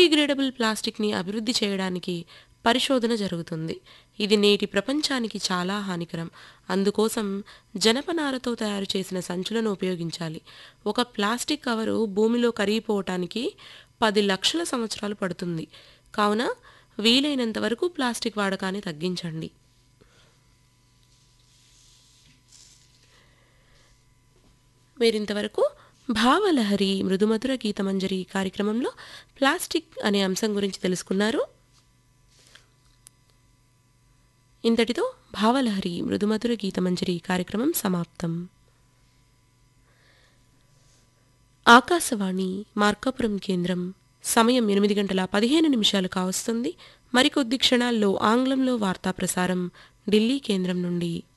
biodegradable ప్లాస్టిక్ని అభివృద్ధి చేయడానికి పరిశోధన జరుగుతుంది ఇది నేటి ప్రపంచానికి చాలా హానికరం అందుకోసం జనపనారతో తయారు చేసిన సంచులను ఉపయోగించాలి ఒక ప్లాస్టిక్ కవరు భూమిలో కరిగిపోవటానికి పది లక్షల సంవత్సరాలు పడుతుంది కావున వీలైనంత వరకు ప్లాస్టిక్ వాడకాన్ని తగ్గించండి మీరింతవరకు భావలహరి మృదుమధుర గీతమంజరి కార్యక్రమంలో ప్లాస్టిక్ అనే అంశం గురించి తెలుసుకున్నారు ఇంతటితో భావలహరి మృదుమధుర గీతమంజరి కార్యక్రమం సమాప్తం ఆకాశవాణి మార్కాపురం కేంద్రం సమయం ఎనిమిది గంటల పదిహేను నిమిషాలు కావస్తుంది మరికొద్ది క్షణాల్లో ఆంగ్లంలో వార్తా ప్రసారం ఢిల్లీ కేంద్రం నుండి